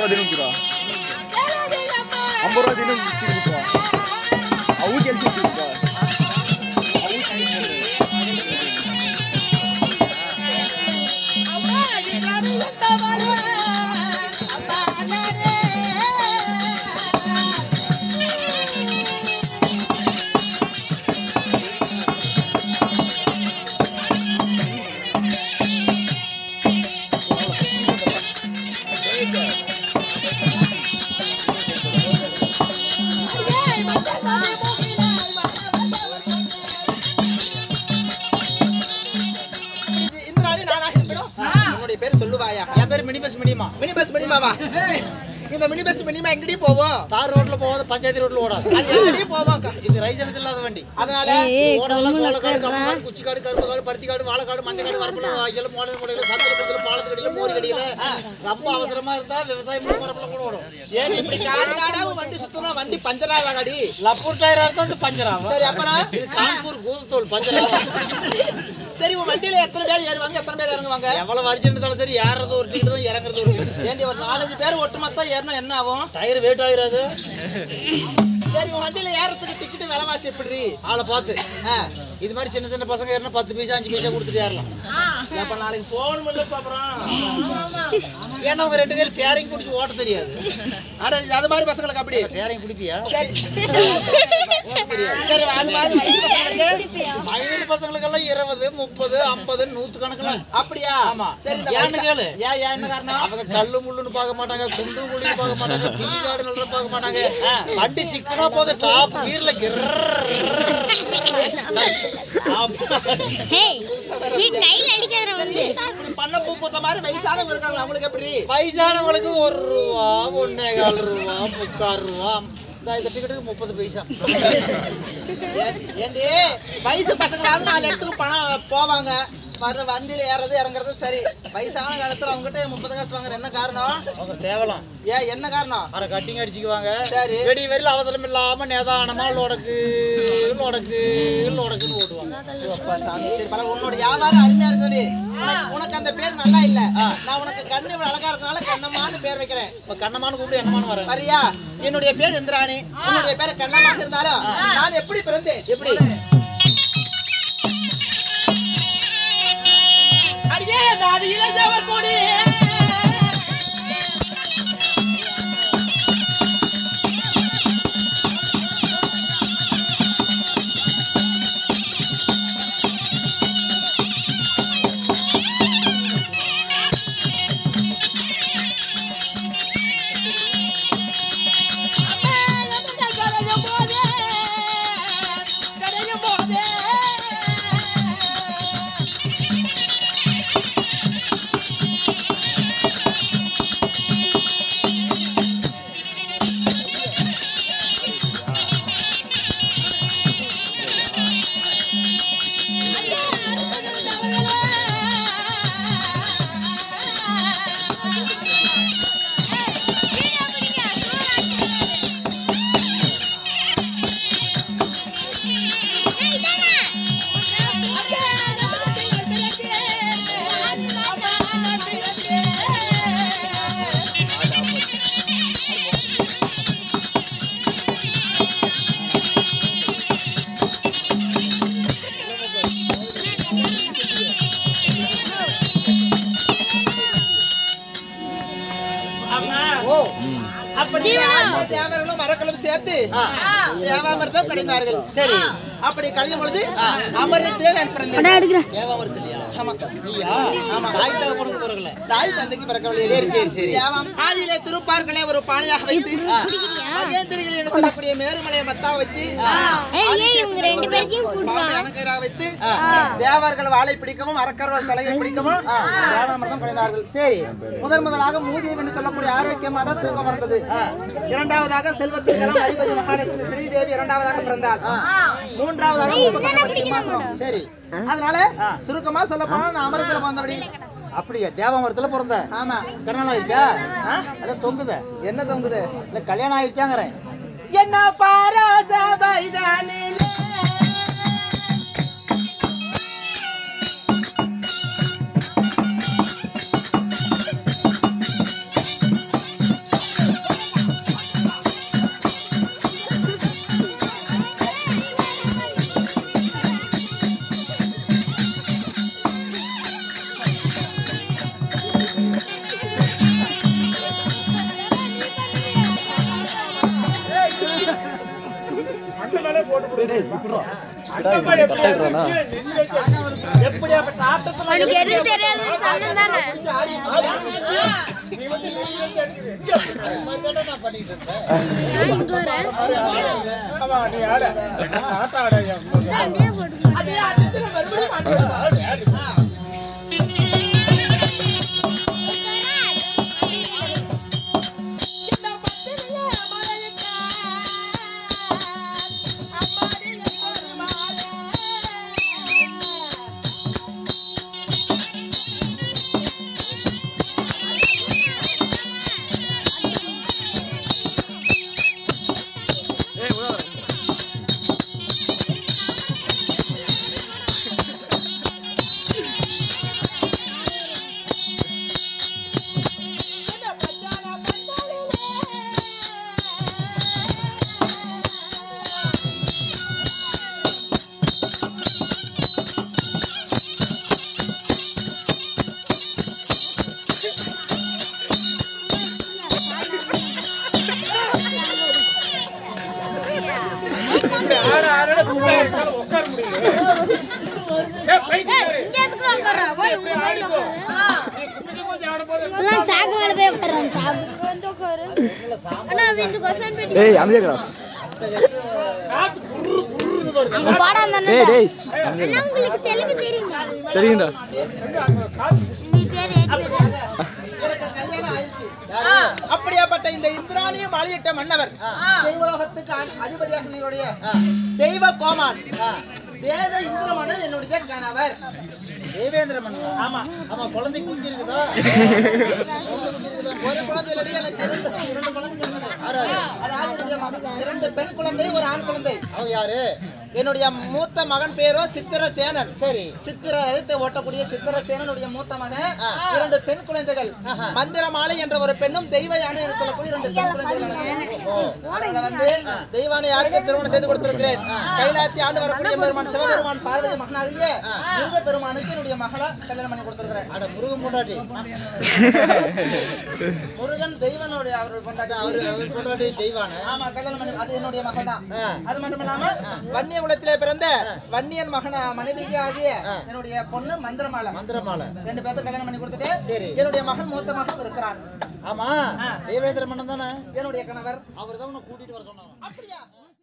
ದಿನ ಅಂಬರ ಅಂಬರ ದಿನ ಅವು ಕೆಲಸ இந்திராணி நானாக இருக்கணும் உன்னுடைய பேர் சொல்லுவாயா என் பேர் மினி பஸ் மினிமா மினி பஸ் மினிமாவா இந்த மினி பஸ் மினிமா எங்கடி போவோம் தார் ரோட்ல போகாத பஞ்சாயத்து ரோட்ல ஓடாது அது எங்கடி போவோம் இது லைசன்ஸ் இல்லாத வண்டி அதனால ஓடலாம் சோளக்காடு கம்மக்காடு குச்சிக்காடு கரும்புக்காடு பருத்திக்காடு வாழைக்காடு மஞ்சக்காடு வரப்புல வாய்க்கால் மோடல் முடையில சத்திர பக்கத்துல பாலத்து கடையில மோரி கடையில ரொம்ப அவசரமா இருந்தா விவசாயம் பண்ணி வரப்புல கூட ஓடும் ஏன் இப்படி காடு காடாம வண்டி சுத்தணும் வண்டி பஞ்சராதா காடி லப்பூர் டயரா இருந்தா வந்து பஞ்சர் ஆகும் சரி அப்புறம் இது கான்பூர் கூதத்தோல் பஞ்சர் ஆகும் சரி உன் வண்டியில எத்தனை பேர் ஏறுவாங்க எத்தனை பேர் இறங்குவாங்க எவ்வளவு வரிச்சு இருந்தாலும் சரி ஏறது ஒரு டிக்கெட் தான் இறங்குறது ஒரு டிக்கெட் ஏண்டி ஒரு நாலஞ்சு பேர் ஒட்டுமொத்தா ஏறணும் என்ன ஆகும் டயர் வெயிட் ஆகிராது சரி உன் வண்டியில ஏறதுக்கு டிக்கெட் விலைவாசி எப்படி ஆளை பார்த்து ஆ, இது மாதிரி சின்ன சின்ன பசங்க ஏறினா பத்து பைசா அஞ்சு பைசா கொடுத்துட்டு ஏறலாம் அப்ப நாளைக்கு போகணும் இல்ல அப்புறம் ஏன்னா அவங்க ரெண்டு பேரும் டேரிங் பிடிச்சி ஓட்ட தெரியாது அட இது அது மாதிரி பசங்களுக்கு அப்படி டேரிங் பிடிப்பியா சரி சரி அது மாதிரி வண்டி பசங்களுக்கு ஐநூறு பசங்களுக்கெல்லாம் இருபது முப்பது ஐம்பது நூத்து கணக்குல அப்படியா ஆமா. சரி இந்த ஏன்னு வயசா- கேளு. ஏன் ஏன் என்ன காரணம் அவங்க கல்லு முள்ளுன்னு பார்க்க மாட்டாங்க குண்டு குழின்னு பார்க்க மாட்டாங்க பீகாடு நல்லா பார்க்க மாட்டாங்க வண்டி சிக்கனா போது டாப் கீர்ல ஏய் நீ கையில அடிக்காத வந்து இப்படி பண்ண பூ பூத்த மாதிரி வயசானவங்க இருக்காங்க அவங்களுக்கு எப்படி வயசானவங்களுக்கு ஒரு ரூபா ஒன்னே கால் ரூபா முக்கால் ரூபா இந்த இந்த டிக்கெட்டுக்கு முப்பது பைசா ஏ- ஏண்டி வயசு பசங்களாவது நாலு இடத்துக்கு பணம் போவாங்க வர வண்டியில ஏறது இறங்குறது சரி வயசான காலத்துல அவங்ககிட்ட முப்பது காசு வாங்குற என்ன காரணம் அவங்க தேவலாம் ஏன் என்ன காரணம் அரை கட்டிங் அடிச்சுக்குவாங்க சரி. வெடி வெறியில் அவசரம் இல்லாம நிதானமா லோடக்கு லோடக்கு லோடக்குன்னு ஓட்டுவாங்க அப்பா சாமி, சரி பரவாயில்ல. உன்னோட வியாபாரம் அருமையா இருக்குது உனக்கு- உனக்கு அந்த பேர் நல்லா இல்ல நான் உனக்கு கண்ணு இவ்வளவு அழகா இருக்கனால கண்ணம்மான்னு பேர் வைக்கிறேன் இப்ப கண்ணமான கூப்பிட்டு என்னமான வரேன் சரியா என்னுடைய பேர் இந்திராணி உன்னுடைய பேர் கண்ணமாக இருந்தாலும் நான் எப்படி பிறந்தேன் எப்படி அடியே நான் இளஞ்சவர் கொடி அப்படி தேவர்களும் மரக்களும் சேர்த்து தேவாமிர்தம் கடைந்தார்கள் சரி அப்படி கழியும் பொழுது அமிர்தத்திலே நான் பிறந்தேன் படம் எடுக்கிறேன் தேவாவரத்து இல்லையா ஆமா நீயா ஆமா தாய் தகப்பனுக்கு பிறகுல தாய் தந்தைக்கு பிறக்கவில்லை சரி, சரி, சரி. தேவம் ஆதியிலே திருப்பார்களை ஒரு பானையாக வைத்து மகேந்திரகிரி என்று சொல்லக்கூடிய மேருமலையை மத்தாக வச்சு ஏய் ஏய் இவங்க ரெண்டு பேரையும் கூட்டு பாம்பை அணக்கராக வைத்து தேவர்கள் வாளை பிடிக்கவும் அரக்கர்கள் தலையை பிடிக்கவும் தேவாமிர்தம் கலைந்தார்கள் சரி முதன் முதலாக மூதியம் என்று சொல்லக்கூடிய ஆரோக்கியமாக தான் தூக்கம் வந்தது இரண்டாவதாக செல்வத்திற்கெல்லாம் அதிபதி மகாலட்சுமி ஸ்ரீதேவி இரண்டாவதாக பிறந்தார் மூன்றாவதாக முப்பத்தொன்பது சிம்மாசனம் சரி அதனால சுருக்கமா சொல்ல போனா நான் அமரத்துல வந்தபடி அப்படியா தேவாமரத்துல பிறந்த ஆமா கல்யாணம் ஆயிடுச்சா அதான் தொங்குத என்ன தொங்குது இல்ல கல்யாணம் ஆயிடுச்சாங்கிறேன் என்ன பாராச மைதானிலே எப்படியாப்பட்ட ஆட்டத்துல உனக்கு எது தெரியாது அண்ணன் தானே நான் இங்க வரேன். அப்படியே போட்டு இங்க எதுக்குடா உட்கார்றா? போய் உங்க சைடுல உட்காரு. எல்லாம் சாக்கு மேல போய் உட்காருறாங்க, சாக்கு. இங்க வந்து உட்காரு. அண்ணா, இந்த கொஸ்டின் பேட்டி ஏய் அமைதியா கிராஸ் அங்க பாடம் தானே ஏய் டேய் அண்ணா உங்களுக்கு தெலுங்கு தெரியுமா சரிங்கடா நீ பேர் ஏற்று அப்படியாப்பட்ட இந்த இந்திராணியும் வாழியிட்ட மன்னவர் தெய்வலோகத்துக்கு அ- அதிபதியாக நீங்களுடைய தெய்வ கோமான் தேவ இந்திரமன்னன் என்னுடைய கணவர் தேவேந்திர மன்னன் ஆமா ஆமா குழந்தை குஞ்சு இருக்குதா ஒரு குழந்தையிலடி எனக்கு இரண்டு இரண்டு குழந்தைங்க இருந்தது அதாவது என்னுடைய மகன் இரண்டு பெண் குழந்தை ஒரு ஆண் குழந்தை அவ யாரு என்னுடைய மூத்த மகன் பேரோ சித்திரசேனன் சரி சித்திர எழுத்தை ஓட்டக்கூடிய சித்திரசேனனுடைய மூத்த மகன் இரண்டு பெண் குழந்தைகள் மந்திரமாலை என்ற ஒரு பெண்ணும் தெய்வ யானை என்று சொல்லக்கூடிய இரண்டு பெண் குழந்தைகள் எனக்கு. அவங்களை வந்து தெய்வானை யாருக்கு திருமணம் செய்து கொடுத்திருக்கிறேன் கைலாத்தி ஆண்டு வரக்கூடிய பெருமான் சிவபெருமான் பார்வதி மகனாகிய முருக பெருமானுக்கு என்னுடைய மகளா கல்யாணம் பண்ணி கொடுத்திருக்கிறேன் அட முருகன் பொண்டாட்டி முருகன் தெய்வனுடைய அவர் கொண்டாடி அவரு அவர் பொண்டாட்டி தெய்வான ஆமா கல்யாணம் பண்ணி அது என்னுடைய மகன் தான் அது மட்டும் இல்லாம வன்னிய குலத்திலே பிறந்த வன்னியன் மகன மனைவிக்கு ஆகிய என்னுடைய பொண்ணு மந்திரமாலை மந்திரமாலை ரெண்டு பேர்த்த கல்யாணம் பண்ணி கொடுத்துட்டு சரி. என்னுடைய மகன் மூத்த மகன் இருக்கிறான் ஆமா தேவேந்திர மன்னன் தானே என்னுடைய கணவர் அவர் தான் உன்னை கூட்டிட்டு வர சொன்னாங்க அப்படியா